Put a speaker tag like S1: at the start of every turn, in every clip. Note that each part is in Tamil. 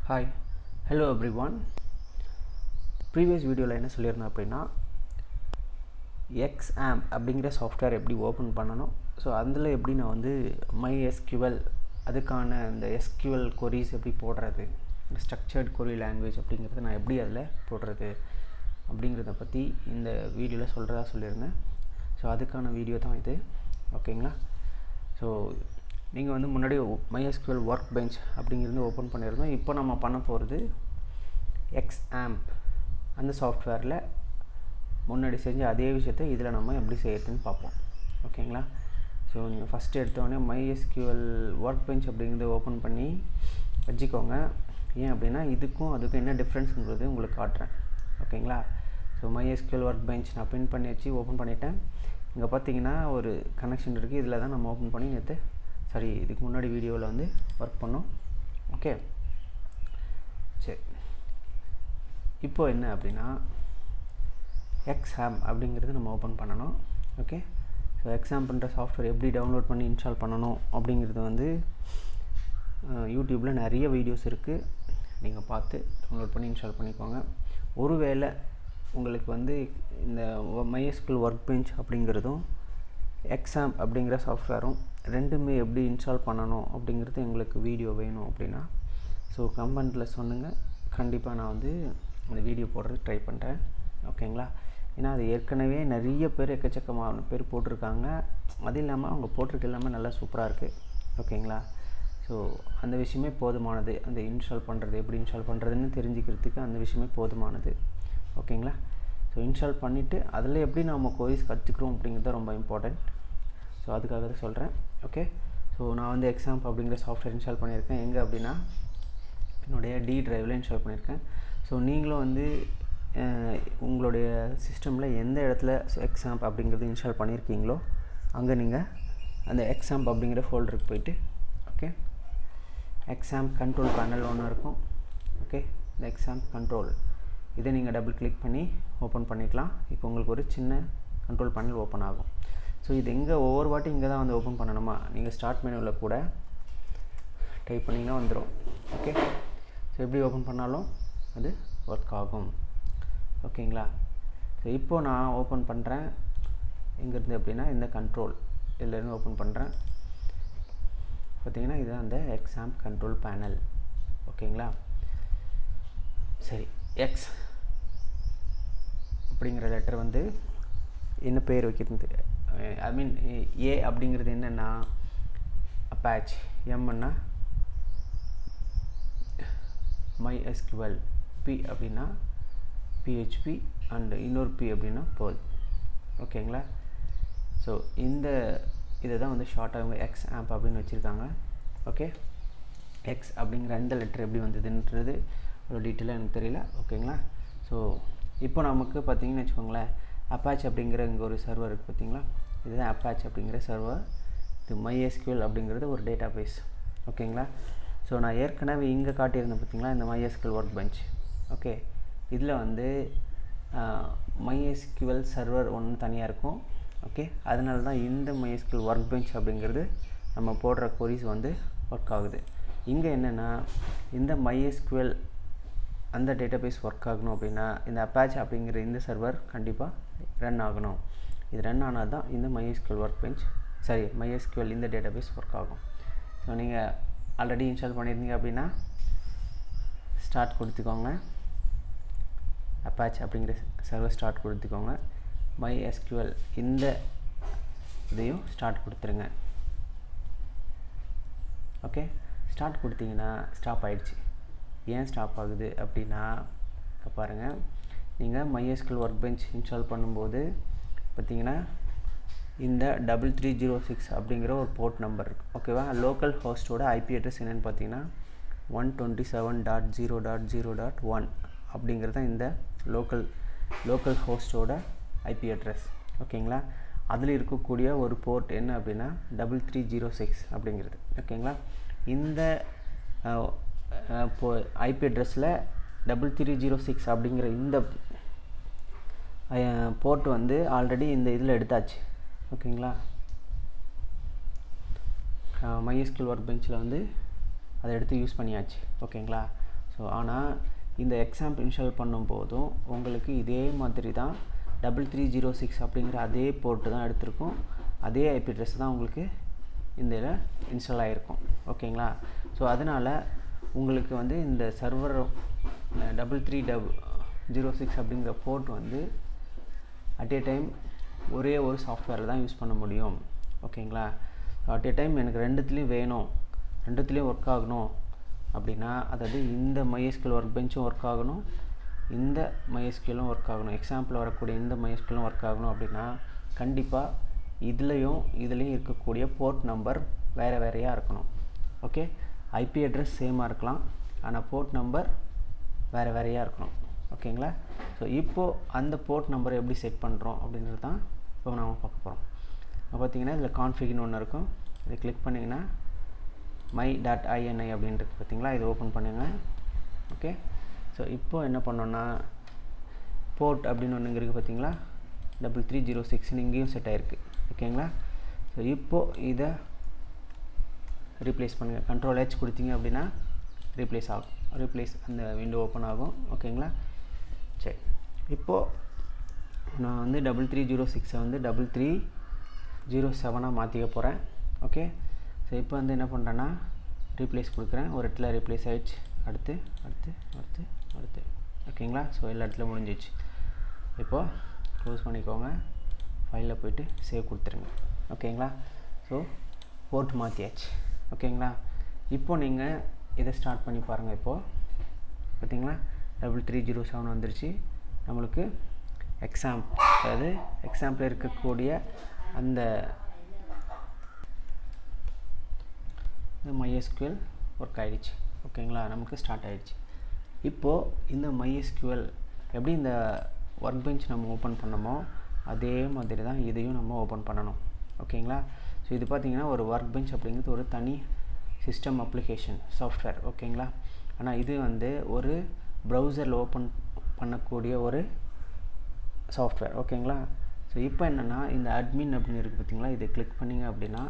S1: hi hello everyone previous வீடியோவில் என்ன சொல்லியிருந்தேன் அப்படின்னா எக்ஸ் ஆம்ப் அப்படிங்கிற சாஃப்ட்வேர் எப்படி ஓப்பன் பண்ணணும் ஸோ அதில் எப்படி நான் வந்து மை எஸ்கியூஎல் அதுக்கான இந்த எஸ்கியூஎல் கொரிஸ் எப்படி போடுறது ஸ்ட்ரக்சர்ட் கொரி லாங்குவேஜ் அப்படிங்கிறத நான் எப்படி அதில் போடுறது அப்படிங்கிறத பற்றி இந்த வீடியோவில் சொல்கிறதா சொல்லியிருந்தேன் ஸோ அதுக்கான வீடியோ தான் இது ஓகேங்களா ஸோ நீங்கள் வந்து முன்னாடி MySQL ஒர்க் பெஞ்ச் அப்படிங்கிறது ஓப்பன் பண்ணியிருந்தோம் இப்போ நம்ம பண்ண போகிறது எக்ஸ் ஆம்ப் அந்த சாஃப்ட்வேரில் முன்னாடி செஞ்ச அதே விஷயத்தை இதில் நம்ம எப்படி செய்யறதுன்னு பார்ப்போம் ஓகேங்களா ஸோ நீங்கள் ஃபஸ்ட்டு எடுத்தோடனே MySQL ஒர்க் பெஞ்ச் அப்படிங்கிறத ஓப்பன் பண்ணி வச்சுக்கோங்க ஏன் அப்படின்னா இதுக்கும் அதுக்கும் என்ன டிஃப்ரென்ஸுங்கிறது உங்களுக்கு காட்டுறேன் ஓகேங்களா ஸோ MySQL ஒர்க் பெஞ்ச் நான் பின் பண்ணி வச்சு ஓப்பன் பண்ணிட்டேன் இங்கே பார்த்தீங்கன்னா ஒரு கனெக்ஷன் இருக்குது இதில் தான் நம்ம ஓப்பன் பண்ணி நேற்று சாரி இதுக்கு முன்னாடி வீடியோவில் வந்து ஒர்க் பண்ணோம் ஓகே சரி இப்போ என்ன அப்படின்னா எக்ஸாம் அப்படிங்கிறது நம்ம ஓப்பன் பண்ணணும் ஓகே ஸோ எக்ஸாம் பண்ணுற சாஃப்ட்வேர் எப்படி டவுன்லோட் பண்ணி இன்ஸ்டால் பண்ணணும் அப்படிங்கிறது வந்து யூடியூப்பில் நிறைய வீடியோஸ் இருக்குது நீங்கள் பார்த்து டவுன்லோட் பண்ணி இன்ஸ்டால் பண்ணிக்கோங்க ஒருவேளை உங்களுக்கு வந்து இந்த MySQL ஒர்க் பெஞ்ச் அப்படிங்கிறதும் எக்ஸாம் அப்படிங்கிற சாஃப்ட்வேரும் ரெண்டுமே எப்படி இன்ஸ்டால் பண்ணணும் அப்படிங்கிறது எங்களுக்கு வீடியோ வேணும் அப்படின்னா ஸோ கமெண்ட்டில் சொன்னுங்கள் கண்டிப்பாக நான் வந்து அந்த வீடியோ போடுறது ட்ரை பண்ணுறேன் ஓகேங்களா ஏன்னா அது ஏற்கனவே நிறைய பேர் எக்கச்சக்கமான பேர் போட்டிருக்காங்க அது இல்லாமல் அவங்க போட்டிருக்க எல்லாமே நல்லா சூப்பராக இருக்குது ஓகேங்களா ஸோ அந்த விஷயமே போதுமானது அந்த இன்ஸ்டால் பண்ணுறது எப்படி இன்ஸ்டால் பண்ணுறதுன்னு தெரிஞ்சுக்கிறதுக்கு அந்த விஷயமே போதுமானது ஓகேங்களா ஸோ இன்ஸ்டால் பண்ணிவிட்டு அதில் எப்படி நம்ம கோர்ஸ் கற்றுக்குறோம் அப்படிங்கிறது ரொம்ப இம்பார்ட்டண்ட் ஸோ அதுக்காக தான் சொல்கிறேன் ஓகே ஸோ நான் வந்து எக்ஸாம்ப் அப்படிங்கிற சாஃப்ட்வேர் இன்ஸ்டால் பண்ணியிருக்கேன் எங்கே அப்படின்னா என்னுடைய டி ட்ரைவில் இன்ஸ்டால் பண்ணியிருக்கேன் ஸோ நீங்களும் வந்து உங்களுடைய சிஸ்டமில் எந்த இடத்துல எக்ஸாம்ப் அப்படிங்கிறது இன்ஸ்டால் பண்ணியிருக்கீங்களோ அங்கே நீங்கள் அந்த எக்ஸாம்ப் அப்படிங்கிற ஃபோல்டருக்கு போயிட்டு ஓகே எக்ஸாம் கண்ட்ரோல் பேனல் ஒன்று இருக்கும் ஓகே இந்த எக்ஸாம் கண்ட்ரோல் இதை நீங்கள் டபுள் கிளிக் பண்ணி ஓப்பன் பண்ணிக்கலாம் இப்போ உங்களுக்கு ஒரு சின்ன கண்ட்ரோல் பேனல் ஓப்பன் ஆகும் ஸோ இது எங்கே ஒவ்வொரு வாட்டி இங்கே தான் வந்து ஓப்பன் பண்ணணுமா நீங்கள் ஸ்டார்ட் மெனுவில் கூட டைப் பண்ணிங்கன்னா வந்துடும் ஓகே ஸோ எப்படி ஓப்பன் பண்ணாலும் அது ஒர்க் ஆகும் ஓகேங்களா ஸோ இப்போது நான் ஓப்பன் பண்ணுறேன் எங்கேருந்து அப்படின்னா இந்த கண்ட்ரோல் இதுலேருந்து ஓப்பன் பண்ணுறேன் பார்த்தீங்கன்னா இதுதான் அந்த எக்ஸாம் கண்ட்ரோல் பேனல் ஓகேங்களா சரி எக்ஸ் அப்படிங்கிற லெட்டர் வந்து என்ன பேர் வைக்கிறது ஐ மீன் ஏ அப்படிங்கிறது என்னென்னா அப்பாச் எம்னா மை எஸ்கியூஎல் பி அப்படின்னா பிஹெச்பி அண்டு இன்னொரு பி அப்படின்னா பேர்ல் ஓகேங்களா ஸோ இந்த இதை தான் வந்து ஷார்ட்டாக இவங்க எக்ஸ் ஆப் அப்படின்னு வச்சுருக்காங்க ஓகே எக்ஸ் அப்படிங்கிற இந்த லெட்டர் எப்படி வந்ததுன்றது ஒரு டீட்டெயிலாக எனக்கு தெரியல ஓகேங்களா ஸோ இப்போ நமக்கு பார்த்தீங்கன்னு வச்சுக்கோங்களேன் அப்பாச் அப்படிங்கிற இங்கே ஒரு சர்வர் இருக்குது பார்த்தீங்களா இதுதான் அப்பாச் அப்படிங்கிற சர்வர் இது மைஎஸ்கியூஎல் அப்படிங்கிறது ஒரு டேட்டா பேஸ் ஓகேங்களா ஸோ நான் ஏற்கனவே இங்கே காட்டியிருந்தேன் பார்த்தீங்களா இந்த மைஎஸ்கியூஎல் ஒர்க் பெஞ்ச் ஓகே இதில் வந்து மைஎஸ்கியூஎல் சர்வர் ஒன்று தனியாக இருக்கும் ஓகே அதனால தான் இந்த மைஎஸ்கியூஎல் ஒர்க் பெஞ்ச் அப்படிங்கிறது நம்ம போடுற கொரிஸ் வந்து ஒர்க் ஆகுது இங்கே என்னென்னா இந்த மைஎஸ்கியூஎல் அந்த டேட்டாபேஸ் ஒர்க் ஆகணும் அப்படின்னா இந்த அப்பாச் அப்படிங்கிற இந்த சர்வர் கண்டிப்பாக ரன் ஆகணும் இது ரன் ஆனால் தான் இந்த MySQL ஒர்க் பெஞ்ச் சரி MySQL இந்த டேட்டாபேஸ் ஒர்க் ஆகும் ஸோ நீங்கள் ஆல்ரெடி இன்ஸ்டால் பண்ணியிருந்தீங்க அப்படின்னா ஸ்டார்ட் கொடுத்துக்கோங்க அப்பாச் அப்படிங்கிற சர்வர் ஸ்டார்ட் கொடுத்துக்கோங்க MySQL இந்த இதையும் ஸ்டார்ட் கொடுத்துருங்க ஓகே ஸ்டார்ட் கொடுத்தீங்கன்னா ஸ்டாப் ஆகிடுச்சு ஏன் ஸ்டாப் ஆகுது அப்படின்னா இப்போ பாருங்கள் நீங்கள் MySQL ஒர்க் பெஞ்ச் இன்ஸ்டால் பண்ணும்போது பார்த்தீங்கன்னா இந்த டபுள் த்ரீ ஜீரோ சிக்ஸ் அப்படிங்கிற ஒரு போர்ட் நம்பர் இருக்குது ஓகேவா லோக்கல் ஹோஸ்ட்டோட ஐபி அட்ரஸ் என்னென்னு பார்த்தீங்கன்னா one twenty seven dot zero dot zero dot one அப்படிங்கிறது தான் இந்த லோக்கல் லோக்கல் ஹோஸ்ட்டோட ஐபி அட்ரஸ் ஓகேங்களா அதில் இருக்கக்கூடிய ஒரு போர்ட் என்ன அப்படின்னா டபுள் த்ரீ ஜீரோ சிக்ஸ் அப்படிங்கிறது ஓகேங்களா இந்த இப்போ ஐபி அட்ரஸில் டபுள் த்ரீ ஜீரோ சிக்ஸ் அப்படிங்கிற இந்த போர்ட் வந்து ஆல்ரெடி இந்த இதில் எடுத்தாச்சு ஓகேங்களா MySQL ஒர்க் பெஞ்சில் வந்து அதை எடுத்து யூஸ் பண்ணியாச்சு ஓகேங்களா ஸோ ஆனால் இந்த எக்ஸாம்ப் இன்ஸ்டால் பண்ணும்போதும் உங்களுக்கு இதே மாதிரி தான் டபுள் த்ரீ ஜீரோ சிக்ஸ் அப்படிங்கிற அதே போர்ட்டு தான் எடுத்திருக்கும் அதே ஐபி அட்ரஸ் தான் உங்களுக்கு இந்த இதில் இன்ஸ்டால் ஆகிருக்கும் ஓகேங்களா ஸோ அதனால் உங்களுக்கு வந்து இந்த server double three double zero six அப்படிங்கிற போர்ட் வந்து அட் ஏ டைம் ஒரே ஒரு சாஃப்ட்வேரில் தான் யூஸ் பண்ண முடியும் ஓகேங்களா அட் ஏ டைம் எனக்கு ரெண்டுத்துலேயும் வேணும் ரெண்டுத்துலேயும் ஒர்க் ஆகணும் அப்படின்னா அதாவது இந்த மைஎஸ்கியூல் ஒர்க் பெஞ்சும் ஒர்க் ஆகணும் இந்த மைஎஸ்கியூலும் ஒர்க் ஆகணும் எக்ஸாம்பிள் வரக்கூடிய இந்த மைஎஸ்கியூலும் ஒர்க் ஆகணும் அப்படின்னா கண்டிப்பாக இதுலேயும் இதுலேயும் இருக்கக்கூடிய போர்ட் நம்பர் வேறு வேறையாக இருக்கணும் ஓகே ஐபி அட்ரஸ் சேமாக இருக்கலாம் ஆனால் போர்ட் நம்பர் வேறு வேறையாக இருக்கணும் ஓகேங்களா ஸோ இப்போது அந்த போர்ட் நம்பரை எப்படி செட் பண்ணுறோம் அப்படின்றது தான் இப்போ நாம் பார்க்க போகிறோம் இப்போ பார்த்தீங்கன்னா இதில் கான்ஃபிக்னு ஒன்று இருக்கும் இதை கிளிக் பண்ணிங்கன்னா மை டாட் ஐஎன்ஐ அப்படின்றது பார்த்தீங்களா இது ஓப்பன் பண்ணுங்க ஓகே ஸோ இப்போது என்ன பண்ணோன்னா போர்ட் அப்படின்னு ஒன்று இங்கே இருக்குது பார்த்தீங்களா டபுள் த்ரீ ஜீரோ சிக்ஸ்னு இங்கேயும் செட் ஆகிருக்கு ஓகேங்களா ஸோ இப்போது இதை ரீப்ளேஸ் பண்ணுங்கள் கண்ட்ரோல் ஹெச் கொடுத்தீங்க அப்படின்னா ரீப்ளேஸ் ஆகும் ரீப்ளேஸ் அந்த விண்டோ ஓப்பன் ஆகும் ஓகேங்களா சரி இப்போது நான் வந்து டபுள் த்ரீ ஜீரோ சிக்ஸை வந்து டபுள் த்ரீ ஜீரோ செவனாக மாற்றிக்க போகிறேன் ஓகே ஸோ இப்போ வந்து என்ன பண்ணுறேன்னா ரீப்ளேஸ் கொடுக்குறேன் ஒரு இடத்துல ரீப்ளேஸ் ஆகிடுச்சு அடுத்து அடுத்து அடுத்து அடுத்து ஓகேங்களா ஸோ எல்லா இடத்துல முடிஞ்சிச்சு இப்போது க்ளோஸ் பண்ணிக்கோங்க ஃபைலில் போயிட்டு சேவ் கொடுத்துருங்க ஓகேங்களா ஸோ போர்ட் மாற்றியாச்சு ஓகேங்களா இப்போ நீங்கள் இதை ஸ்டார்ட் பண்ணி பாருங்கள் இப்போது பார்த்தீங்களா டபுள் த்ரீ ஜீரோ செவன் வந்துருச்சு நம்மளுக்கு எக்ஸாம் அதாவது எக்ஸாம்பிள் இருக்கக்கூடிய அந்த இந்த மைஎஸ்கியூஎல் ஒர்க் ஆகிடுச்சு ஓகேங்களா நமக்கு ஸ்டார்ட் ஆகிடுச்சு இப்போது இந்த மைஎஸ்கியூஎல் எப்படி இந்த ஒர்க் பெஞ்ச் நம்ம ஓப்பன் பண்ணமோ அதே மாதிரி தான் இதையும் நம்ம ஓப்பன் பண்ணணும் ஓகேங்களா ஸோ இது பார்த்திங்கன்னா ஒரு ஒர்க் பெஞ்ச் அப்படிங்கிறது ஒரு தனி சிஸ்டம் அப்ளிகேஷன் சாஃப்ட்வேர் ஓகேங்களா ஆனால் இது வந்து ஒரு ப்ரௌசரில் ஓப்பன் பண்ணக்கூடிய ஒரு சாஃப்ட்வேர் ஓகேங்களா ஸோ இப்போ என்னென்னா இந்த அட்மின் அப்படின்னு இருக்குது பார்த்தீங்களா இதை கிளிக் பண்ணிங்க அப்படின்னா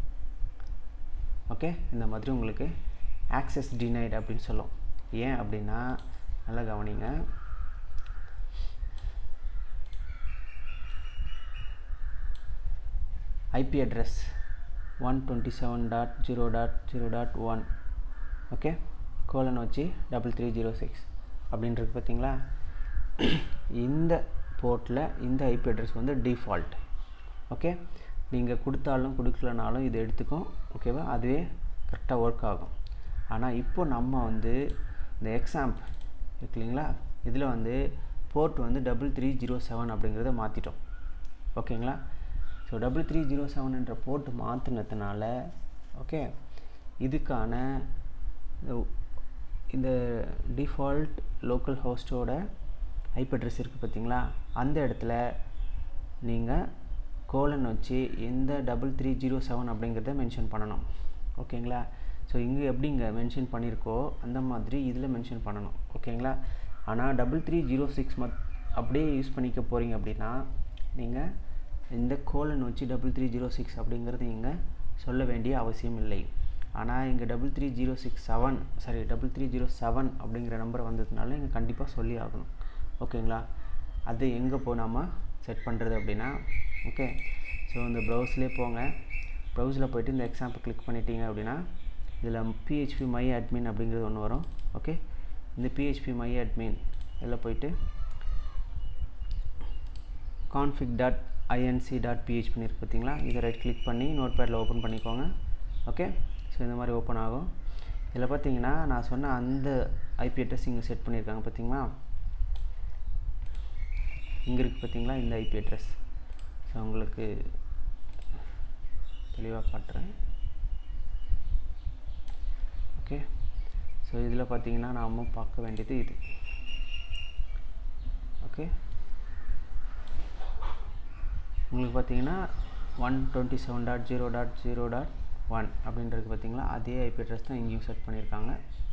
S1: ஓகே இந்த மாதிரி உங்களுக்கு ஆக்சஸ் டினைட் அப்படின்னு சொல்லும் ஏன் அப்படின்னா நல்லா கவனிங்க IP address one twenty seven dot zero dot zero dot one okay colon வச்சு டபுள் த்ரீ ஜீரோ சிக்ஸ் அப்படின்றது பார்த்தீங்களா இந்த போர்ட்டில் இந்த ஐபி அட்ரஸ் வந்து டிஃபால்ட் ஓகே நீங்கள் கொடுத்தாலும் கொடுக்கலனாலும் இது எடுத்துக்கும் ஓகேவா அதுவே கரெக்டாக ஒர்க் ஆகும் ஆனால் இப்போ நம்ம வந்து இந்த எக்ஸாம்ப் இருக்கு இல்லைங்களா இதில் வந்து போர்ட் வந்து டபுள் த்ரீ ஜீரோ செவன் அப்படிங்கிறத மாற்றிட்டோம் ஓகேங்களா ஸோ டபுள் த்ரீ ஜீரோ செவன்ன்ற போர்ட் மாற்றினதுனால ஓகே இதுக்கான இந்த டிஃபால்ட் லோக்கல் ஹோஸ்ட்டோட ஐப் அட்ரஸ் இருக்குது பார்த்தீங்களா அந்த இடத்துல நீங்கள் கோலன் வச்சு எந்த டபுள் த்ரீ ஜீரோ செவன் அப்படிங்கிறத மென்ஷன் பண்ணணும் ஓகேங்களா ஸோ இங்கே எப்படி இங்கே மென்ஷன் பண்ணியிருக்கோ அந்த மாதிரி இதில் மென்ஷன் பண்ணணும் ஓகேங்களா ஆனால் டபுள் த்ரீ ஜீரோ சிக்ஸ் மத் அப்படியே யூஸ் பண்ணிக்க போகிறீங்க அப்படின்னா நீங்கள் இந்த கோலன் வச்சு டபுள் த்ரீ ஜீரோ சிக்ஸ் அப்படிங்கிறது இங்கே சொல்ல வேண்டிய அவசியம் இல்லை ஆனால் இங்கே double three zero six seven sorry double three zero seven அப்படிங்கிற நம்பர் வந்ததுனால இங்கே கண்டிப்பாக சொல்லி ஆகணும் ஓகேங்களா அது எங்கே போய் நாம் செட் பண்ணுறது அப்படின்னா ஓகே ஸோ இந்த ப்ரௌஸ்லேயே போங்க ப்ரௌஸில் போய்ட்டு இந்த எக்ஸாம்பிள் கிளிக் பண்ணிட்டீங்க அப்படின்னா இதில் பிஹெச்பி மை அட்மின் அப்படிங்கிறது ஒன்று வரும் ஓகே இந்த பிஹெச்பி மை அட்மின் இதில் போயிட்டு கான்ஃபிக் டாட் ஐஎன்சி டாட் பிஹெச்பின்னு இருக்குது பார்த்தீங்களா இதை ரைட் கிளிக் பண்ணி நோட் பேடில் ஓப்பன் பண்ணிக்கோங்க ஓகே ஸோ இந்த மாதிரி ஓப்பன் ஆகும் இதில் பார்த்தீங்கன்னா நான் சொன்ன அந்த ஐபி அட்ரஸ் இங்கே செட் பண்ணியிருக்காங்க பார்த்தீங்களா இங்கே இருக்குது பார்த்தீங்களா இந்த ஐபி அட்ரஸ் ஸோ உங்களுக்கு தெளிவாக காட்டுறேன் ஓகே ஸோ இதில் பார்த்தீங்கன்னா நாம் பார்க்க வேண்டியது இது ஓகே உங்களுக்கு பார்த்தீங்கன்னா one twenty seven dot zero dot zero dot one அப்படின்றது பார்த்தீங்களா அதே ஐபி அட்ரஸ் தான் இங்கேயும் செட் பண்ணியிருக்காங்க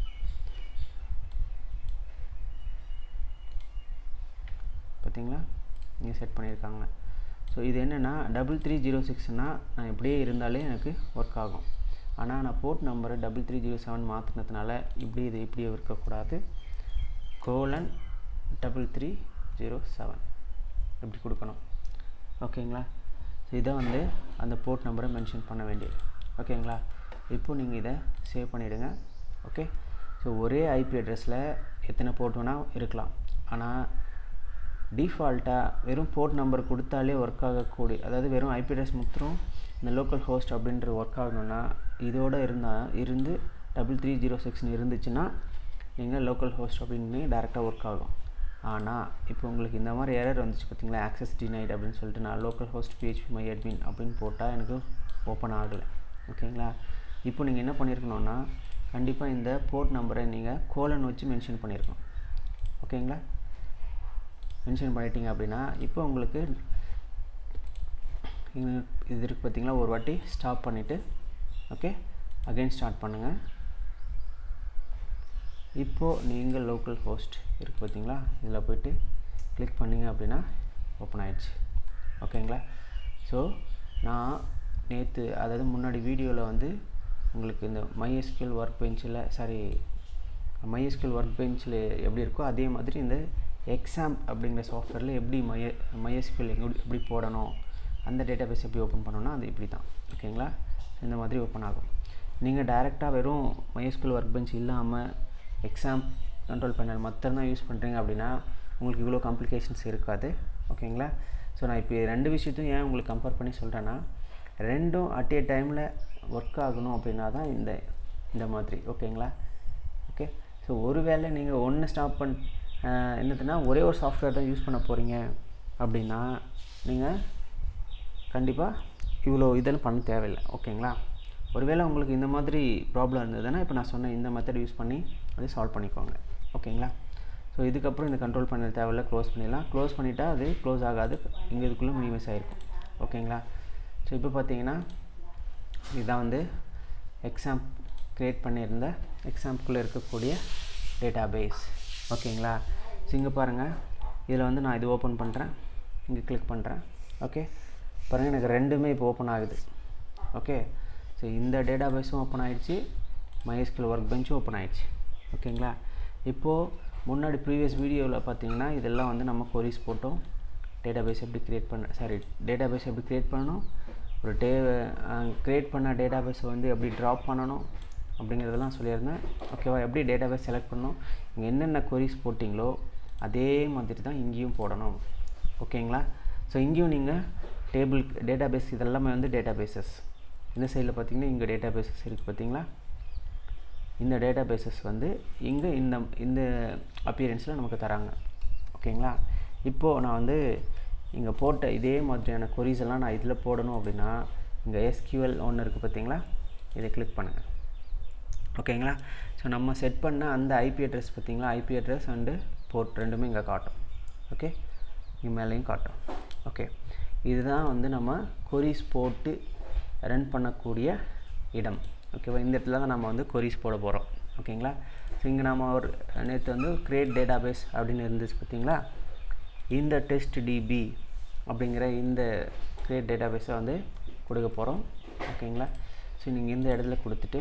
S1: பார்த்தீங்களா இங்கே செட் பண்ணியிருக்காங்க ஸோ இது என்னென்னா டபுள் த்ரீ ஜீரோ சிக்ஸ்னால் நான் இப்படியே இருந்தாலே எனக்கு ஒர்க் ஆகும் ஆனால் நான் போர்ட் நம்பரை டபுள் த்ரீ ஜீரோ செவன் மாற்றினதுனால இப்படி இது இப்படி இருக்கக்கூடாது colon double three zero seven இப்படி கொடுக்கணும் ஓகேங்களா ஸோ இதை வந்து அந்த போர்ட் நம்பரை மென்ஷன் பண்ண வேண்டியது ஓகேங்களா இப்போது நீங்கள் இதை சேவ் பண்ணிவிடுங்க ஓகே ஸோ ஒரே ஐபி அட்ரஸில் எத்தனை போர்ட் வேணால் இருக்கலாம் ஆனால் டிஃபால்ட்டாக வெறும் போர்ட் நம்பர் கொடுத்தாலே ஒர்க் ஆகக்கூடிய அதாவது வெறும் ஐபி அட்ரஸ் மட்டும் இந்த லோக்கல் ஹோஸ்ட் அப்படின்ற ஒர்க் ஆகணும்னா இதோடு இருந்தால் இருந்து டபுள் த்ரீ ஜீரோ சிக்ஸ்னு இருந்துச்சுன்னா நீங்கள் லோக்கல் ஹோஸ்ட் அப்படின்னு டேரெக்டாக ஒர்க் ஆகும் ஆனால் இப்போ உங்களுக்கு இந்த மாதிரி எரர் வந்துச்சு பார்த்தீங்களா ஆக்சஸ் டினைட் அப்படின்னு சொல்லிட்டு நான் localhost phpMyAdmin அப்படின்னு போட்டால் எனக்கு ஓப்பன் ஆகலை ஓகேங்களா இப்போ நீங்கள் என்ன பண்ணியிருக்கணும்னா கண்டிப்பாக இந்த போர்ட் நம்பரை நீங்கள் கோலன் வச்சு மென்ஷன் பண்ணியிருக்கணும் ஓகேங்களா மென்ஷன் பண்ணிட்டீங்க அப்படின்னா இப்போ உங்களுக்கு இது இருக்குது பார்த்தீங்களா ஒரு வாட்டி ஸ்டாப் பண்ணிவிட்டு ஓகே அகைன் ஸ்டார்ட் பண்ணுங்கள் இப்போது நீங்கள் லோக்கல் ஹோஸ்ட் இருக்குது பார்த்தீங்களா இதில் போய்ட்டு கிளிக் பண்ணிங்க அப்படின்னா ஓப்பன் ஆயிடுச்சு ஓகேங்களா ஸோ நான் நேற்று அதாவது முன்னாடி வீடியோவில் வந்து உங்களுக்கு இந்த மைஎஸ்கியூஎல் ஒர்க் பெஞ்சில் சாரி மைஎஸ்கியூஎல் ஒர்க் பெஞ்சில் எப்படி இருக்கோ அதே மாதிரி இந்த எக்ஸாம் அப்படிங்கிற சாஃப்ட்வேரில் எப்படி மைய மைஎஸ்கியூஎல் எப்படி எப்படி போடணும் அந்த டேட்டா பேஸ் எப்படி ஓப்பன் பண்ணணும்னா அது இப்படி தான் ஓகேங்களா இந்த மாதிரி ஓப்பன் ஆகும் நீங்கள் டைரெக்டாக வெறும் மைஎஸ்கியூஎல் ஒர்க் பெஞ்ச் இல்லாமல் எக்ஸாம் கண்ட்ரோல் பேனல் மட்டும்தான் யூஸ் பண்ணுறீங்க அப்படின்னா உங்களுக்கு இவ்வளோ காம்ப்ளிகேஷன்ஸ் இருக்காது ஓகேங்களா ஸோ நான் இப்போ ரெண்டு விஷயத்தையும் ஏன் உங்களுக்கு கம்பேர் பண்ணி சொல்கிறேன்னா ரெண்டும் அட் ஏ டைமில் ஒர்க் ஆகணும் அப்படின்னா தான் இந்த இந்த மாதிரி ஓகேங்களா ஓகே ஸோ ஒருவேளை நீங்கள் ஒன்று ஸ்டாப் பண் என்னதுன்னா ஒரே ஒரு சாஃப்ட்வேர் தான் யூஸ் பண்ண போகிறீங்க அப்படின்னா நீங்கள் கண்டிப்பாக இவ்வளோ இதெல்லாம் பண்ண தேவையில்லை ஓகேங்களா ஒருவேளை உங்களுக்கு இந்த மாதிரி ப்ராப்ளம் இருந்ததுன்னா இப்போ நான் சொன்ன இந்த மெத்தட் யூஸ் பண்ணி அதை சால்வ் பண்ணிக்கோங்க ஓகேங்களா ஸோ இதுக்கப்புறம் இந்த கண்ட்ரோல் பண்ண தேவையில்ல க்ளோஸ் பண்ணிடலாம் க்ளோஸ் பண்ணிட்டா அது க்ளோஸ் ஆகாது இங்கே இதுக்குள்ளே மினிமைஸ் ஆகிருக்கும் ஓகேங்களா ஸோ இப்போ பார்த்தீங்கன்னா இதுதான் வந்து எக்ஸாம் க்ரியேட் பண்ணியிருந்த எக்ஸாம்குள்ளே இருக்கக்கூடிய டேட்டா பேஸ் ஓகேங்களா ஸோ இங்கே பாருங்கள் இதில் வந்து நான் இது ஓப்பன் பண்ணுறேன் இங்கே கிளிக் பண்ணுறேன் ஓகே பாருங்கள் எனக்கு ரெண்டுமே இப்போ ஓப்பன் ஆகுது ஓகே ஸோ இந்த டேட்டா பேஸும் ஓப்பன் ஆகிடுச்சு மைஎஸ்கியூஎல் ஒர்க் பெஞ்சும் ஓப்பன் ஆகிடுச்சு ஓகேங்களா இப்போது முன்னாடி ப்ரீவியஸ் வீடியோவில் பார்த்தீங்கன்னா இதெல்லாம் வந்து நம்ம கொரிஸ் போட்டோம் டேட்டா பேஸ் எப்படி க்ரியேட் பண்ண சாரி டேட்டா பேஸ் எப்படி க்ரியேட் பண்ணணும் ஒரு டே க்ரியேட் பண்ண டேட்டா பேஸை வந்து எப்படி ட்ராப் பண்ணணும் அப்படிங்கிறதெல்லாம் சொல்லியிருந்தேன் ஓகேவா எப்படி டேட்டா பேஸ் செலக்ட் பண்ணணும் இங்கே என்னென்ன கொரிஸ் போட்டிங்களோ அதே மாதிரி தான் இங்கேயும் போடணும் ஓகேங்களா ஸோ இங்கேயும் நீங்கள் டேபிள் டேட்டா பேஸ் இதெல்லாமே வந்து டேட்டா பேஸஸ் இந்த சைடில் பார்த்தீங்கன்னா இங்கே டேட்டா பேஸஸ் இருக்குது பார்த்தீங்களா இந்த டேட்டா பேஸஸ் வந்து இங்கே இந்த இந்த அப்பியரன்ஸில் நமக்கு தராங்க ஓகேங்களா இப்போது நான் வந்து இங்கே போட்ட இதே மாதிரியான கொரிஸ் எல்லாம் நான் இதில் போடணும் அப்படின்னா இங்கே எஸ்கியூஎல் ஒன்று இருக்குது பார்த்தீங்களா இதை கிளிக் பண்ணுங்கள் ஓகேங்களா ஸோ நம்ம செட் பண்ண அந்த ஐபி அட்ரஸ் பார்த்தீங்களா ஐபி அட்ரஸ் அண்டு போர்ட் ரெண்டுமே இங்கே காட்டும் ஓகே இங்கே மேலேயும் காட்டும் ஓகே இதுதான் வந்து நம்ம கொரிஸ் போட்டு ரன் பண்ணக்கூடிய இடம் ஓகேவா இந்த இடத்துல தான் நம்ம வந்து கொரிஸ் போட போகிறோம் ஓகேங்களா ஸோ இங்கே நம்ம ஒரு நேற்று வந்து கிரியேட் டேட்டா பேஸ் அப்படின்னு இருந்துச்சு பார்த்தீங்களா இந்த டெஸ்ட் டிபி அப்படிங்கிற இந்த கிரியேட் டேட்டா பேஸை வந்து கொடுக்க போகிறோம் ஓகேங்களா ஸோ நீங்கள் இந்த இடத்துல கொடுத்துட்டு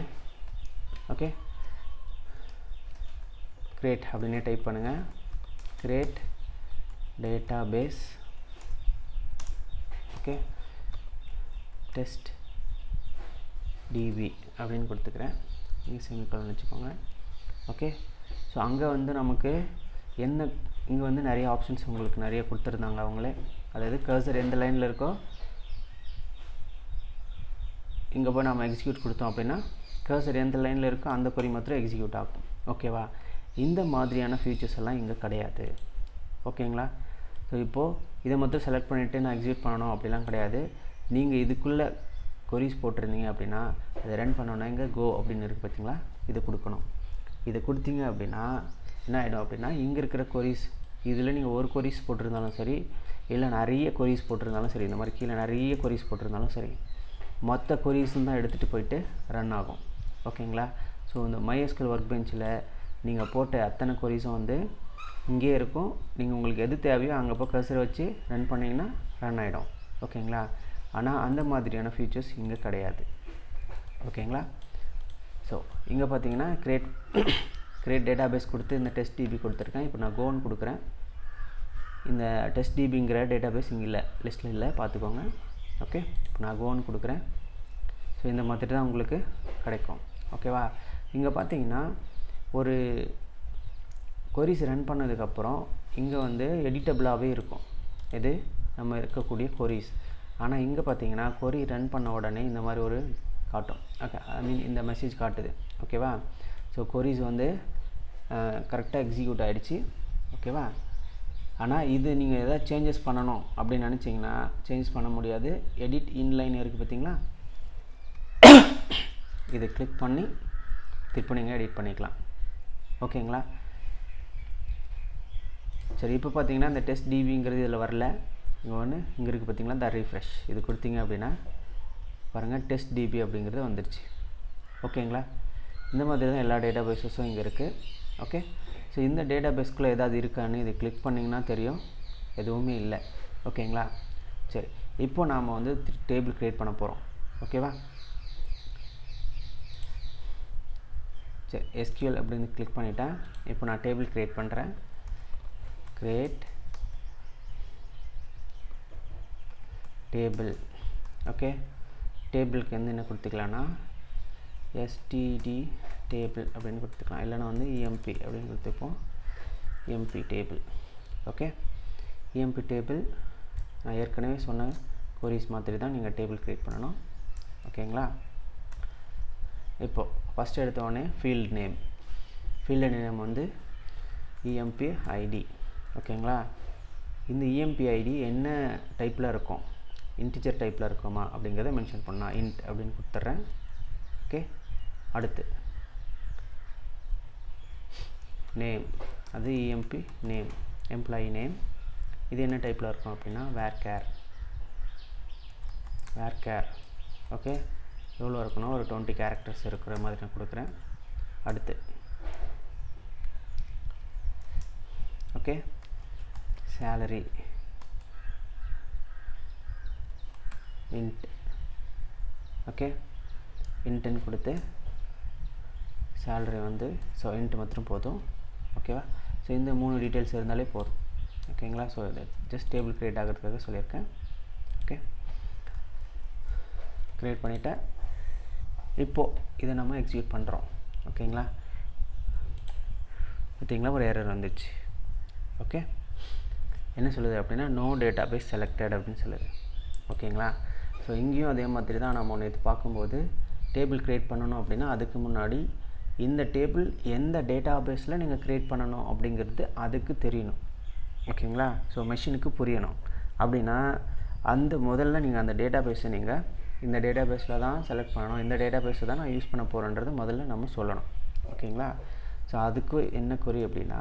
S1: ஓகே கிரியேட் அப்படின்னு டைப் பண்ணுங்கள் create database okay test DB அப்படின்னு கொடுத்துக்கிறேன் நீங்கள் செமிக்கலன் வச்சுக்கோங்க ஓகே ஸோ அங்கே வந்து நமக்கு என்ன இங்கே வந்து நிறைய ஆப்ஷன்ஸ் உங்களுக்கு நிறைய கொடுத்துருந்தாங்க அவங்களே அதாவது கர்சர் எந்த லைனில் இருக்கோ இங்கே போய் நம்ம எக்ஸிக்யூட் கொடுத்தோம் அப்படின்னா கர்சர் எந்த லைனில் இருக்கோ அந்த கொரி மாத்திரம் எக்ஸிக்யூட் ஆகும் ஓகேவா இந்த மாதிரியான ஃபீச்சர்ஸ் எல்லாம் இங்கே கிடையாது ஓகேங்களா ஸோ இப்போது இதை மட்டும் செலக்ட் பண்ணிவிட்டு நான் எக்ஸிக்யூட் பண்ணணும் அப்படிலாம் கிடையாது நீங்கள் இதுக்குள்ளே கொரிஸ் போட்டிருந்தீங்க அப்படின்னா அதை ரன் பண்ணோன்னா இங்கே கோ அப்படின்னு இருக்குது பார்த்தீங்களா இதை கொடுக்கணும் இதை கொடுத்தீங்க அப்படின்னா என்ன ஆகிடும் அப்படின்னா இங்கே இருக்கிற கொரிஸ் இதில் நீங்கள் ஒரு கொரிஸ் போட்டிருந்தாலும் சரி இல்லை நிறைய கொரிஸ் போட்டிருந்தாலும் சரி இந்த மாதிரி கீழே நிறைய கொரிஸ் போட்டிருந்தாலும் சரி மொத்த கொரிஸும் தான் எடுத்துகிட்டு போயிட்டு ரன் ஆகும் ஓகேங்களா ஸோ இந்த மைஎஸ்கல் ஒர்க் பெஞ்சில் நீங்கள் போட்ட அத்தனை கொரிஸும் வந்து இங்கேயே இருக்கும் நீங்கள் உங்களுக்கு எது தேவையோ அங்கே போய் கர்சரை வச்சு ரன் பண்ணிங்கன்னா ரன் ஆகிடும் ஓகேங்களா ஆனால் அந்த மாதிரியான ஃபீச்சர்ஸ் இங்கே கிடையாது ஓகேங்களா ஸோ இங்கே பார்த்தீங்கன்னா கிரியேட் கிரியேட் டேட்டா பேஸ் கொடுத்து இந்த டெஸ்ட் டிபி கொடுத்துருக்கேன் இப்போ நான் கோன்னு கொடுக்குறேன் இந்த டெஸ்ட் டிபிங்கிற டேட்டா பேஸ் இங்கே இல்லை லிஸ்ட்டில் இல்லை பார்த்துக்கோங்க ஓகே இப்போ நான் கோன்னு கொடுக்குறேன் ஸோ இந்த மாதிரி தான் உங்களுக்கு கிடைக்கும் ஓகேவா இங்கே பார்த்தீங்கன்னா ஒரு கொரிஸ் ரன் பண்ணதுக்கப்புறம் இங்கே வந்து எடிட்டபிளாகவே இருக்கும் இது நம்ம இருக்கக்கூடிய கொரிஸ் ஆனால் இங்கே பார்த்தீங்கன்னா கொரி ரன் பண்ண உடனே இந்த மாதிரி ஒரு காட்டும் ஓகே ஐ மீன் இந்த மெசேஜ் காட்டுது ஓகேவா ஸோ கொரிஸ் வந்து கரெக்டாக எக்ஸிக்யூட் ஆகிடுச்சு ஓகேவா ஆனால் இது நீங்கள் எதாவது சேஞ்சஸ் பண்ணணும் அப்படின்னு நினச்சிங்கன்னா சேஞ்சஸ் பண்ண முடியாது எடிட் இன்லைன் இருக்குது பார்த்தீங்களா இதை கிளிக் பண்ணி திருப்பி நீங்கள் எடிட் பண்ணிக்கலாம் ஓகேங்களா சரி இப்போ பார்த்தீங்கன்னா இந்த டெஸ்ட் டிவிங்கிறது இதில் வரல இங்கே ஒன்று இங்கே இருக்குது பார்த்தீங்களா இந்த ரீஃப்ரெஷ் இது கொடுத்தீங்க அப்படின்னா பாருங்கள் டெஸ்ட் டிபி அப்படிங்கிறது வந்துருச்சு ஓகேங்களா இந்த மாதிரி தான் எல்லா டேட்டா பேஸஸும் இங்கே இருக்குது ஓகே ஸோ இந்த டேட்டா பேஸ்க்குள்ளே ஏதாவது இருக்கான்னு இது கிளிக் பண்ணிங்கன்னா தெரியும் எதுவுமே இல்லை ஓகேங்களா சரி இப்போ நாம் வந்து டேபிள் க்ரியேட் பண்ண போகிறோம் ஓகேவா சரி எஸ்கியூஎல் அப்படின்னு கிளிக் பண்ணிட்டேன் இப்போ நான் டேபிள் க்ரியேட் பண்ணுறேன் க்ரியேட் டேபிள் ஓகே டேபிளுக்கு வந்து என்ன கொடுத்துக்கலான்னா எஸ்டிடி டேபிள் அப்படின்னு கொடுத்துக்கலாம் இல்லைனா வந்து இஎம்பி அப்படின்னு கொடுத்துப்போம் EMP table okay EMP table நான் ஏற்கனவே சொன்ன கொரிஸ் மாதிரி தான் நீங்கள் டேபிள் க்ரியேட் பண்ணணும் ஓகேங்களா இப்போது ஃபஸ்ட் எடுத்தோடனே ஃபீல்ட் நேம் ஃபீல்டு நேம் வந்து இஎம்பி ஐடி ஓகேங்களா இந்த இஎம்பி ஐடி என்ன டைப்பில் இருக்கும் இன்டிஜர் டைப்பில் இருக்குமா அப்படிங்கிறத மென்ஷன் பண்ணால் இன்ட் அப்படின்னு கொடுத்துட்றேன் ஓகே அடுத்து நேம் அது இஎம்பி நேம் எம்ப்ளாயி நேம் இது என்ன டைப்பில் இருக்கும் அப்படின்னா varchar varchar okay எவ்வளோ இருக்கணும் ஒரு டுவெண்ட்டி கேரக்டர்ஸ் இருக்கிற மாதிரி நான் கொடுக்குறேன் அடுத்து ஓகே சேலரி இன்ட் ஓகே இன்ட்டுன்னு கொடுத்து சேலரி வந்து ஸோ இன்ட் மாத்திரம் போதும் ஓகேவா ஸோ இந்த மூணு டீட்டெயில்ஸ் இருந்தாலே போதும் ஓகேங்களா ஸோ ஜஸ்ட் டேபிள் க்ரியேட் ஆகிறதுக்காக சொல்லியிருக்கேன் ஓகே க்ரியேட் பண்ணிவிட்டேன் இப்போது இதை நம்ம எக்ஸிக்யூட் பண்ணுறோம் ஓகேங்களா பார்த்தீங்களா ஒரு எரர் வந்துச்சு ஓகே என்ன சொல்லுது அப்படின்னா நோ டேட்டா பேஸ் செலக்டட் அப்படின்னு சொல்லுது ஓகேங்களா ஸோ இங்கேயும் அதே மாதிரி தான் நம்ம ஒன்று இது பார்க்கும்போது டேபிள் க்ரியேட் பண்ணணும் அப்படின்னா அதுக்கு முன்னாடி இந்த டேபிள் எந்த டேட்டா பேஸில் நீங்கள் க்ரியேட் பண்ணணும் அப்படிங்கிறது அதுக்கு தெரியணும் ஓகேங்களா ஸோ மெஷினுக்கு புரியணும் அப்படின்னா அந்த முதல்ல நீங்கள் அந்த டேட்டா பேஸை நீங்கள் இந்த டேட்டா பேஸில் தான் செலக்ட் பண்ணணும் இந்த டேட்டா பேஸை தான் நான் யூஸ் பண்ண போகிறேன்றது முதல்ல நம்ம சொல்லணும் ஓகேங்களா ஸோ அதுக்கு என்ன குறி அப்படின்னா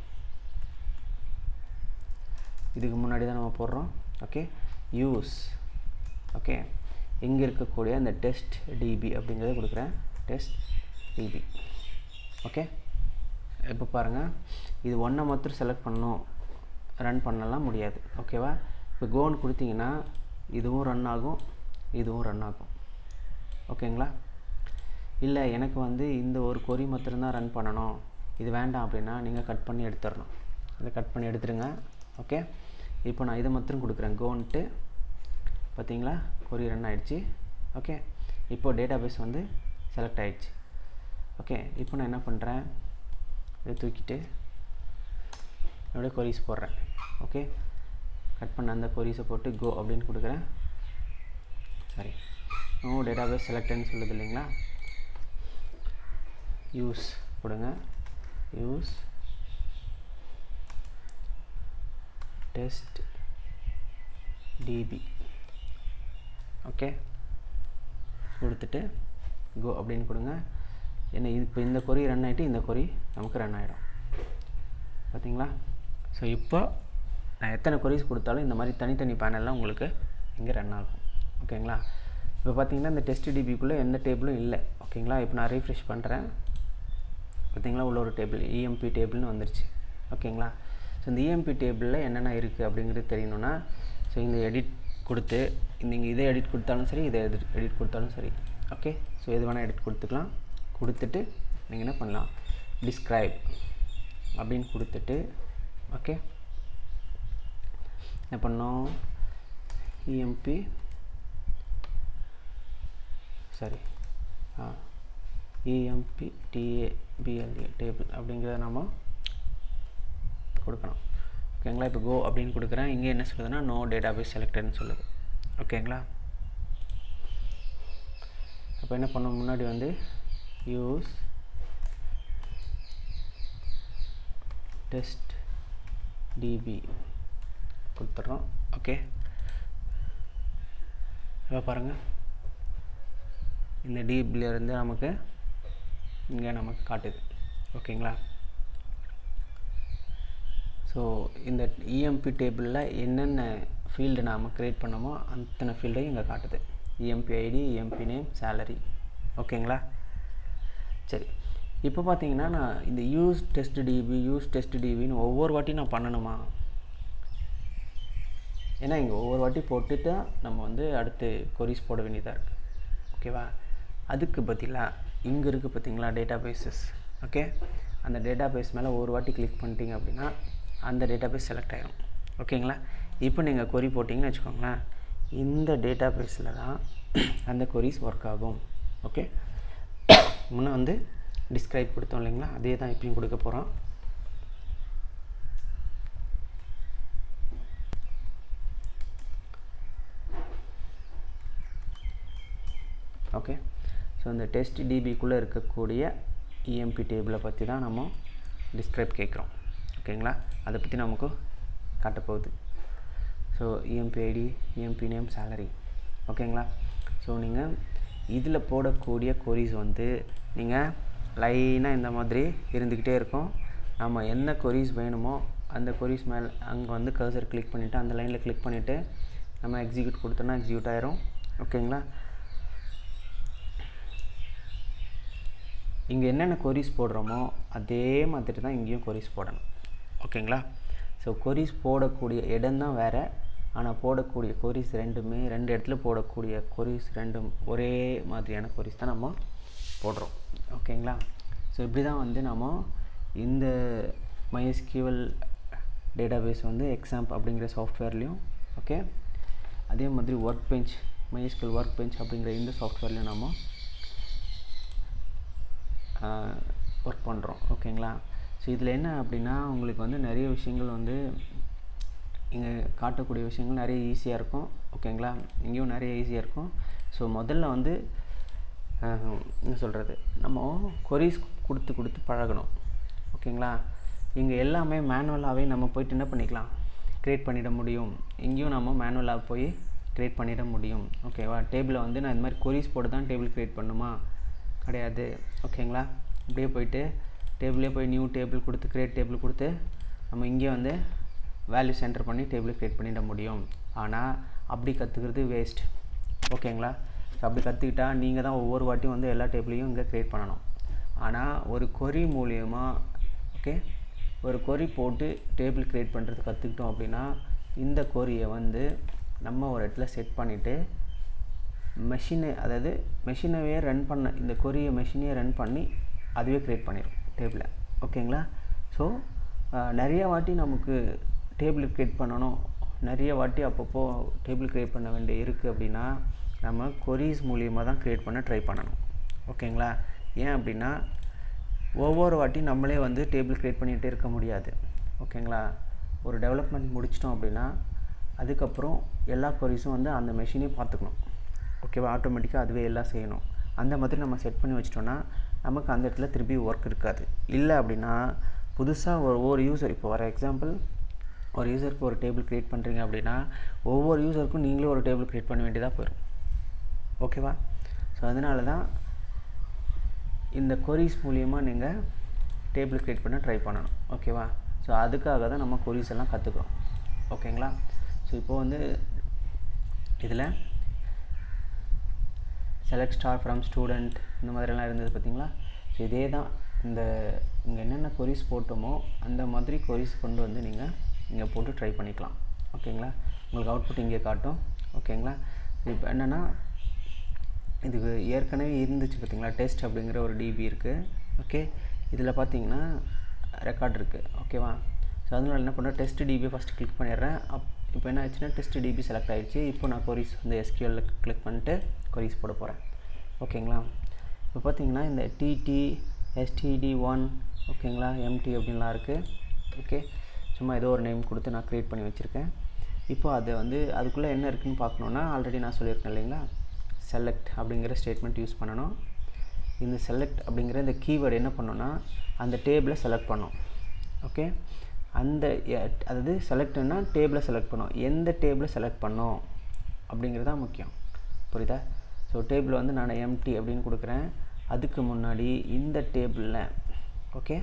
S1: இதுக்கு முன்னாடி தான் நம்ம போடுறோம் ஓகே யூஸ் ஓகே இங்கே இருக்கக்கூடிய அந்த டெஸ்ட் டிபி அப்படிங்கிறத கொடுக்குறேன் டெஸ்ட் டிபி ஓகே இப்போ பாருங்கள் இது ஒன்றை மாத்திரம் செலக்ட் பண்ணணும் ரன் பண்ணலாம் முடியாது ஓகேவா இப்போ கோன் கொடுத்தீங்கன்னா இதுவும் ரன் ஆகும் இதுவும் ரன் ஆகும் ஓகேங்களா இல்லை எனக்கு வந்து இந்த ஒரு கொரி மாத்திரம்தான் ரன் பண்ணணும் இது வேண்டாம் அப்படின்னா நீங்கள் கட் பண்ணி எடுத்துடணும் இதை கட் பண்ணி எடுத்துருங்க ஓகே இப்போ நான் இதை மாத்திரம் கொடுக்குறேன் கோன்ட்டு பார்த்தீங்களா கொரி ரன் ஆகிடுச்சு ஓகே இப்போது டேட்டா பேஸ் வந்து செலக்ட் ஆகிடுச்சு ஓகே இப்போ நான் என்ன பண்ணுறேன் இதை தூக்கிட்டு அப்படியே கொரிஸ் போடுறேன் ஓகே கட் பண்ண அந்த கொரிஸை போட்டு கோ அப்படின்னு கொடுக்குறேன் சாரி நோ டேட்டா பேஸ் செலக்டட்னு சொல்லுது இல்லைங்களா யூஸ் கொடுங்க யூஸ் டெஸ்ட் டிபி ஓகே கொடுத்துட்டு கோ அப்படின்னு கொடுங்க என்ன இப்போ இந்த கொரி ரன் ஆகிட்டு இந்த கொரி நமக்கு ரன் ஆகிடும் பார்த்தீங்களா ஸோ இப்போ நான் எத்தனை கொரிஸ் கொடுத்தாலும் இந்த மாதிரி தனித்தனி பேனல்லாம் உங்களுக்கு இங்கே ரன் ஆகும் ஓகேங்களா இப்போ பார்த்தீங்கன்னா இந்த டெஸ்ட் டிபிக்குள்ளே எந்த டேபிளும் இல்லை ஓகேங்களா இப்போ நான் ரீஃப்ரெஷ் பண்ணுறேன் பார்த்தீங்களா உள்ள ஒரு டேபிள் இஎம்பி டேபிள்னு வந்துருச்சு ஓகேங்களா ஸோ இந்த இஎம்பி டேபிளில் என்னென்ன இருக்குது அப்படிங்கிறது தெரியணும்னா ஸோ இந்த எடிட் கொடுத்து நீங்கள் இதை எடிட் கொடுத்தாலும் சரி இதை எடிட் எடிட் கொடுத்தாலும் சரி ஓகே ஸோ எது வேணால் எடிட் கொடுத்துக்கலாம் கொடுத்துட்டு நீங்கள் என்ன பண்ணலாம் டிஸ்கிரைப் அப்படின்னு கொடுத்துட்டு ஓகே என்ன பண்ணோம் இஎம்பி சாரி ஆ இஎம்பி டிஏபிஎல்ஏ டேபிள் அப்படிங்கிறத நம்ம கொடுக்கணும் ஓகேங்களா இப்போ கோ அப்படின்னு கொடுக்குறேன் இங்கே என்ன சொல்லுதுன்னா நோ டேட்டாபேஸ் செலக்டட்னு சொல்லுது ஓகேங்களா அப்போ என்ன பண்ண முன்னாடி வந்து யூஸ் டெஸ்ட் டிபி கொடுத்துட்றோம் ஓகே இப்போ பாருங்கள் இந்த டிபிலேருந்து நமக்கு இங்கே நமக்கு காட்டுது ஓகேங்களா ஸோ இந்த இஎம்பி டேபிளில் என்னென்ன ஃபீல்டு நாம் க்ரியேட் பண்ணோமோ அத்தனை ஃபீல்டையும் இங்கே காட்டுது EMP ID EMP name salary ஓகேங்களா சரி இப்போ பார்த்தீங்கன்னா நான் இந்த use test DB use test டிபின்னு ஒவ்வொரு வாட்டியும் நான் பண்ணணுமா ஏன்னா இங்கே ஒவ்வொரு வாட்டி போட்டுட்டு நம்ம வந்து அடுத்து கொரிஸ் போட வேண்டியதாக இருக்குது ஓகேவா அதுக்கு பதிலாக இங்கே இருக்குது பார்த்தீங்களா டேட்டா பேஸஸ் ஓகே அந்த டேட்டா பேஸ் மேலே ஒரு வாட்டி கிளிக் பண்ணிட்டீங்க அப்படின்னா அந்த டேட்டா பேஸ் செலக்ட் ஆகிரும் ஓகேங்களா இப்போ நீங்கள் கொரி போட்டிங்கன்னு வச்சுக்கோங்களேன் இந்த டேட்டா பேஸில் தான் அந்த கொரிஸ் ஒர்க் ஆகும் ஓகே முன்னே வந்து டிஸ்கிரைப் கொடுத்தோம் இல்லைங்களா அதே தான் இப்பயும் கொடுக்க போகிறோம் ஓகே ஸோ இந்த டெஸ்ட் டிபிக்குள்ளே இருக்கக்கூடிய இஎம்பி டேபிளை பற்றி தான் நம்ம டிஸ்கிரைப் கேட்குறோம் ஓகேங்களா அதை பற்றி நமக்கு காட்டப்போகுது so EMP ID EMP name salary ஓகேங்களா ஸோ நீங்கள் இதில் போடக்கூடிய கொரிஸ் வந்து நீங்கள் லைனாக இந்த மாதிரி இருந்துக்கிட்டே இருக்கும் நம்ம என்ன கொரிஸ் வேணுமோ அந்த கொரிஸ் மேலே அங்கே வந்து கர்சர் கிளிக் பண்ணிவிட்டு அந்த லைனில் கிளிக் பண்ணிவிட்டு நம்ம எக்ஸிக்யூட் கொடுத்தோன்னா எக்ஸிக்யூட் ஆயிரும் ஓகேங்களா இங்கே என்னென்ன கொரிஸ் போடுறோமோ அதே மாதிரி தான் இங்கேயும் கொரிஸ் போடணும் ஓகேங்களா ஸோ கொரிஸ் போடக்கூடிய இடம் தான் வேறு ஆனால் போடக்கூடிய கொரிஸ் ரெண்டுமே ரெண்டு இடத்துல போடக்கூடிய கொரிஸ் ரெண்டும் ஒரே மாதிரியான கொரிஸ் தான் நம்ம போடுறோம் ஓகேங்களா ஸோ இப்படி தான் வந்து நம்ம இந்த MySQL டேட்டாபேஸ் வந்து எக்ஸாம்ப் அப்படிங்கிற சாஃப்ட்வேர்லேயும் ஓகே அதே மாதிரி workbench MySQL workbench அப்படிங்கிற இந்த சாஃப்ட்வேர்லையும் நம்ம ஒர்க் பண்ணுறோம் ஓகேங்களா ஸோ இதில் என்ன அப்படின்னா உங்களுக்கு வந்து நிறைய விஷயங்கள் வந்து இங்கே காட்டக்கூடிய விஷயங்கள் நிறைய ஈஸியாக இருக்கும் ஓகேங்களா இங்கேயும் நிறைய ஈஸியாக இருக்கும் ஸோ முதல்ல வந்து என்ன சொல்கிறது நம்ம கொரிஸ் கொடுத்து கொடுத்து பழகணும் ஓகேங்களா இங்கே எல்லாமே மேனுவலாகவே நம்ம போயிட்டு என்ன பண்ணிக்கலாம் க்ரியேட் பண்ணிட முடியும் இங்கேயும் நம்ம மேனுவலாக போய் க்ரியேட் பண்ணிட முடியும் ஓகேவா டேபிளை வந்து நான் இந்த மாதிரி கொரிஸ் போட்டு தான் டேபிள் க்ரியேட் பண்ணுமா கிடையாது ஓகேங்களா இப்படியே போயிட்டு டேபிளே போய் நியூ டேபிள் கொடுத்து க்ரியேட் டேபிள் கொடுத்து நம்ம இங்கே வந்து வேல்யூ சென்டர் பண்ணி டேபிள் க்ரியேட் பண்ணிட முடியும் ஆனால் அப்படி கற்றுக்கிறது வேஸ்ட் ஓகேங்களா ஸோ அப்படி கற்றுக்கிட்டா நீங்கள் தான் ஒவ்வொரு வாட்டியும் வந்து எல்லா டேபிளையும் இங்கே க்ரியேட் பண்ணணும் ஆனால் ஒரு கொரி மூலியமாக ஓகே ஒரு கொரி போட்டு டேபிள் க்ரியேட் பண்ணுறது கற்றுக்கிட்டோம் அப்படின்னா இந்த கொரியை வந்து நம்ம ஒரு இடத்துல செட் பண்ணிவிட்டு மெஷினை அதாவது மெஷினவே ரன் பண்ண இந்த கொரிய மெஷினையே ரன் பண்ணி அதுவே க்ரியேட் பண்ணிடும் டேபிளை ஓகேங்களா ஸோ நிறைய வாட்டி நமக்கு டேபிள் க்ரியேட் பண்ணணும் நிறைய வாட்டி அப்பப்போ டேபிள் க்ரியேட் பண்ண வேண்டிய இருக்குது அப்படின்னா நம்ம கொரிஸ் மூலியமாக தான் க்ரியேட் பண்ண ட்ரை பண்ணணும் ஓகேங்களா ஏன் அப்படின்னா ஒவ்வொரு வாட்டி நம்மளே வந்து டேபிள் க்ரியேட் பண்ணிகிட்டே இருக்க முடியாது ஓகேங்களா ஒரு டெவலப்மெண்ட் முடிச்சிட்டோம் அப்படின்னா அதுக்கப்புறம் எல்லா கொரிஸும் வந்து அந்த மெஷினே பார்த்துக்கணும் ஓகேவா ஆட்டோமேட்டிக்காக அதுவே எல்லாம் செய்யணும் அந்த மாதிரி நம்ம செட் பண்ணி வச்சிட்டோன்னா நமக்கு அந்த இடத்துல திருப்பி ஒர்க் இருக்காது இல்லை அப்படின்னா புதுசாக ஒரு ஒவ்வொரு யூசர் இப்போ வர எக்ஸாம்பிள் ஒரு யூசருக்கு ஒரு டேபிள் க்ரியேட் பண்ணுறீங்க அப்படின்னா ஒவ்வொரு யூசருக்கும் நீங்களே ஒரு டேபிள் க்ரியேட் பண்ண வேண்டியதாக போயிடும் ஓகேவா ஸோ அதனால தான் இந்த கொரிஸ் மூலியமாக நீங்கள் டேபிள் க்ரியேட் பண்ண ட்ரை பண்ணணும் ஓகேவா ஸோ அதுக்காக தான் நம்ம கொரிஸ் எல்லாம் கற்றுக்குறோம் ஓகேங்களா ஸோ இப்போது வந்து இதில் செலக்ட் ஸ்டார் ஃப்ரம் ஸ்டூடெண்ட் இந்த மாதிரிலாம் இருந்தது பார்த்தீங்களா ஸோ இதே தான் இந்த இங்கே என்னென்ன கொரிஸ் போட்டோமோ அந்த மாதிரி கொரிஸ் கொண்டு வந்து நீங்கள் இங்கே போட்டு ட்ரை பண்ணிக்கலாம் ஓகேங்களா உங்களுக்கு அவுட்புட் இங்கே காட்டும் ஓகேங்களா இப்போ என்னென்னா இதுக்கு ஏற்கனவே இருந்துச்சு பார்த்தீங்களா டெஸ்ட் அப்படிங்கிற ஒரு டிபி இருக்குது ஓகே இதில் பார்த்தீங்கன்னா ரெக்கார்ட் இருக்குது ஓகேவா ஸோ அதனால் என்ன பண்ணுறேன் டெஸ்ட் டிபி ஃபஸ்ட்டு கிளிக் பண்ணிடுறேன் அப் இப்போ என்ன ஆச்சுன்னா டெஸ்ட் டிபி செலக்ட் ஆகிடுச்சு இப்போ நான் கொரிஸ் வந்து எஸ்கியூஎல்ல கிளிக் பண்ணிட்டு கொரிஸ் போட போகிறேன் ஓகேங்களா இப்போ பார்த்தீங்கன்னா இந்த டிடி எஸ்டிடி ஒன் ஓகேங்களா எம்டி அப்படின்லாம் இருக்குது ஓகே சும்மா ஏதோ ஒரு நேம் கொடுத்து நான் க்ரியேட் பண்ணி வச்சுருக்கேன் இப்போ அதை வந்து அதுக்குள்ளே என்ன இருக்குதுன்னு பார்க்கணுன்னா ஆல்ரெடி நான் சொல்லியிருக்கேன் இல்லைங்களா செலக்ட் அப்படிங்கிற ஸ்டேட்மெண்ட் யூஸ் பண்ணணும் இந்த செலக்ட் அப்படிங்கிற இந்த கீவேர்டு என்ன பண்ணோன்னா அந்த டேபிளை செலக்ட் பண்ணோம் ஓகே அந்த அதாவது செலக்ட்னா டேபிளை செலக்ட் பண்ணோம் எந்த டேபிளை செலக்ட் பண்ணோம் அப்படிங்கிறது தான் முக்கியம் புரியுதா ஸோ டேபிள் வந்து நான் எம்டி அப்படின்னு கொடுக்குறேன் அதுக்கு முன்னாடி இந்த டேபிளில் ஓகே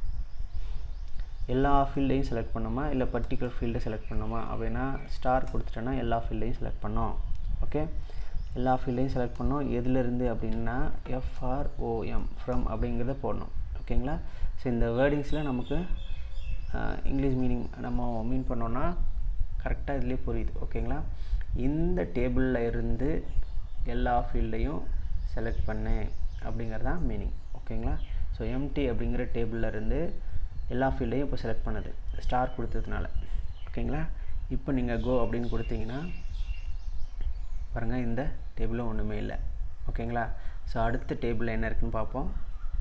S1: எல்லா ஃபீல்டையும் செலக்ட் பண்ணோமா இல்லை பர்டிகுலர் ஃபீல்டை செலக்ட் பண்ணோமா அப்படின்னா ஸ்டார் கொடுத்துட்டோன்னா எல்லா ஃபீல்டையும் செலக்ட் பண்ணோம் ஓகே எல்லா ஃபீல்டையும் செலக்ட் பண்ணோம் எதுலேருந்து அப்படின்னா எஃப்ஆர்ஓஎம் ஃப்ரம் அப்படிங்கிறத போடணும் ஓகேங்களா ஸோ இந்த வேர்டிங்ஸில் நமக்கு இங்கிலீஷ் மீனிங் நம்ம மீன் பண்ணோன்னா கரெக்டாக இதுலேயே புரியுது ஓகேங்களா இந்த டேபிளில் இருந்து எல்லா ஃபீல்டையும் செலக்ட் பண்ணேன் அப்படிங்கிறது தான் மீனிங் ஓகேங்களா ஸோ எம்டி அப்படிங்கிற டேபிளில் இருந்து எல்லா ஃபீல்டையும் இப்போ செலக்ட் பண்ணுது ஸ்டார் கொடுத்ததுனால ஓகேங்களா இப்போ நீங்கள் கோ அப்படின்னு கொடுத்தீங்கன்னா பாருங்கள் இந்த டேபிளும் ஒன்றுமே இல்லை ஓகேங்களா ஸோ அடுத்த டேபிளில் என்ன இருக்குன்னு பார்ப்போம்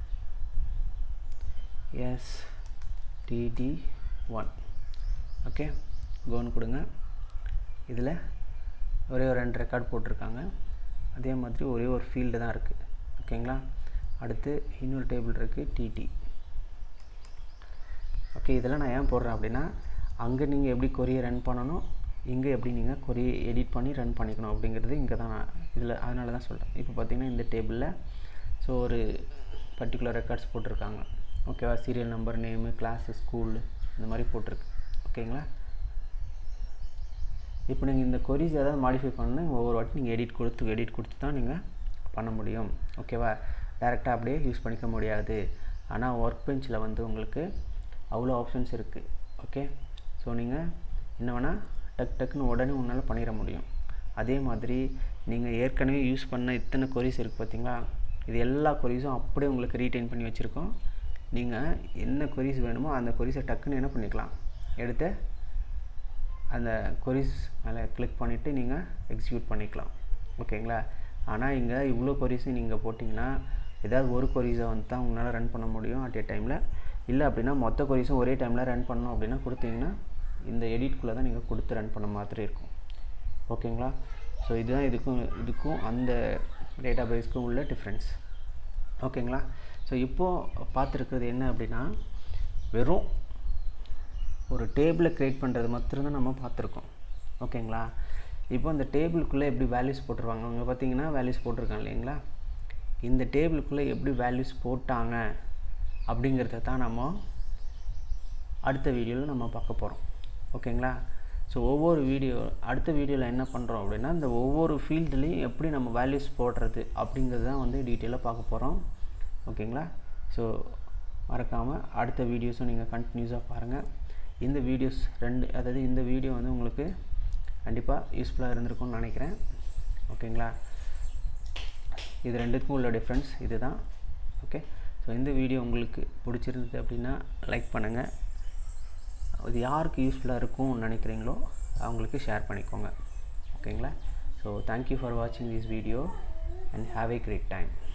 S1: எஸ் டிடி ஒன் ஓகே கோன்னு கொடுங்க இதில் ஒரே ஒரு ரெண்டு ரெக்கார்ட் போட்டிருக்காங்க அதே மாதிரி ஒரே ஒரு ஃபீல்டு தான் இருக்குது ஓகேங்களா அடுத்து இன்னொரு டேபிள் இருக்குது டிடி ஓகே இதெல்லாம் நான் ஏன் போடுறேன் அப்படின்னா அங்கே நீங்கள் எப்படி கொரியை ரன் பண்ணணும் இங்கே எப்படி நீங்கள் கொரியை எடிட் பண்ணி ரன் பண்ணிக்கணும் அப்படிங்கிறது இங்கே தான் நான் இதில் அதனால தான் சொல்கிறேன் இப்போ பார்த்தீங்கன்னா இந்த டேபிளில் ஸோ ஒரு பர்டிகுலர் ரெக்கார்ட்ஸ் போட்டிருக்காங்க ஓகேவா serial number name class school இந்த மாதிரி போட்டிருக்கு ஓகேங்களா இப்போ நீங்கள் இந்த கொரிஸ் ஏதாவது மாடிஃபை பண்ணணும் ஒவ்வொரு வாட்டி நீங்கள் எடிட் கொடுத்து எடிட் கொடுத்து தான் நீங்கள் பண்ண முடியும் ஓகேவா டேரெக்டாக அப்படியே யூஸ் பண்ணிக்க முடியாது ஆனால் ஒர்க் பெஞ்சில் வந்து உங்களுக்கு அவ்வளோ ஆப்ஷன்ஸ் இருக்குது ஓகே ஸோ நீங்கள் என்ன வேணால் டக் டக்குன்னு உடனே உன்னால் பண்ணிட முடியும் அதே மாதிரி நீங்கள் ஏற்கனவே யூஸ் பண்ண இத்தனை கொரிஸ் இருக்குது பார்த்தீங்களா இது எல்லா கொரிஸும் அப்படியே உங்களுக்கு ரீட்டைன் பண்ணி வச்சுருக்கோம் நீங்கள் என்ன கொரிஸ் வேணுமோ அந்த கொரிஸை டக்குன்னு என்ன பண்ணிக்கலாம் எடுத்து அந்த கொரிஸ் மேலே கிளிக் பண்ணிவிட்டு நீங்கள் எக்ஸிக்யூட் பண்ணிக்கலாம் ஓகேங்களா ஆனால் இங்கே இவ்வளோ கொரிஸும் நீங்கள் போட்டிங்கன்னா ஏதாவது ஒரு கொரிஸை வந்து தான் உங்களால் ரன் பண்ண முடியும் அட் ஏ டைமில் இல்லை அப்படின்னா மொத்த கொரிஸும் ஒரே டைமில் ரன் பண்ணணும் அப்படின்னா கொடுத்தீங்கன்னா இந்த எடிட்குள்ளே தான் நீங்கள் கொடுத்து ரன் பண்ண மாதிரி இருக்கும் ஓகேங்களா ஸோ இதுதான் இதுக்கும் இதுக்கும் அந்த டேட்டா பேஸ்க்கும் உள்ள டிஃப்ரென்ஸ் ஓகேங்களா ஸோ இப்போது பார்த்துருக்கிறது என்ன அப்படின்னா வெறும் ஒரு டேபிளை க்ரியேட் பண்ணுறது மட்டும்தான் நம்ம பார்த்துருக்கோம் ஓகேங்களா இப்போ அந்த டேபிளுக்குள்ளே எப்படி வேல்யூஸ் போட்டுருவாங்க அவங்க பார்த்தீங்கன்னா வேல்யூஸ் போட்டிருக்காங்க இல்லைங்களா இந்த டேபிளுக்குள்ளே எப்படி வேல்யூஸ் போட்டாங்க அப்படிங்கிறத தான் நம்ம அடுத்த வீடியோவில் நம்ம பார்க்க போகிறோம் ஓகேங்களா ஸோ ஒவ்வொரு வீடியோ அடுத்த வீடியோவில் என்ன பண்ணுறோம் அப்படின்னா இந்த ஒவ்வொரு ஃபீல்டுலேயும் எப்படி நம்ம வேல்யூஸ் போடுறது அப்படிங்கிறது தான் வந்து டீட்டெயிலாக பார்க்க போகிறோம் ஓகேங்களா ஸோ மறக்காமல் அடுத்த வீடியோஸும் நீங்கள் கண்டினியூஸாக பாருங்கள் இந்த வீடியோஸ் ரெண்டு அதாவது இந்த வீடியோ வந்து உங்களுக்கு கண்டிப்பாக யூஸ்ஃபுல்லாக இருந்திருக்கும்னு நினைக்கிறேன் ஓகேங்களா இது ரெண்டுக்கும் உள்ள டிஃப்ரென்ஸ் இது தான் ஓகே ஸோ இந்த வீடியோ உங்களுக்கு பிடிச்சிருந்தது அப்படின்னா லைக் பண்ணுங்கள் இது யாருக்கு யூஸ்ஃபுல்லாக இருக்கும்னு நினைக்கிறீங்களோ அவங்களுக்கு ஷேர் பண்ணிக்கோங்க ஓகேங்களா ஸோ தேங்க்யூ ஃபார் வாட்சிங் this video and have a great time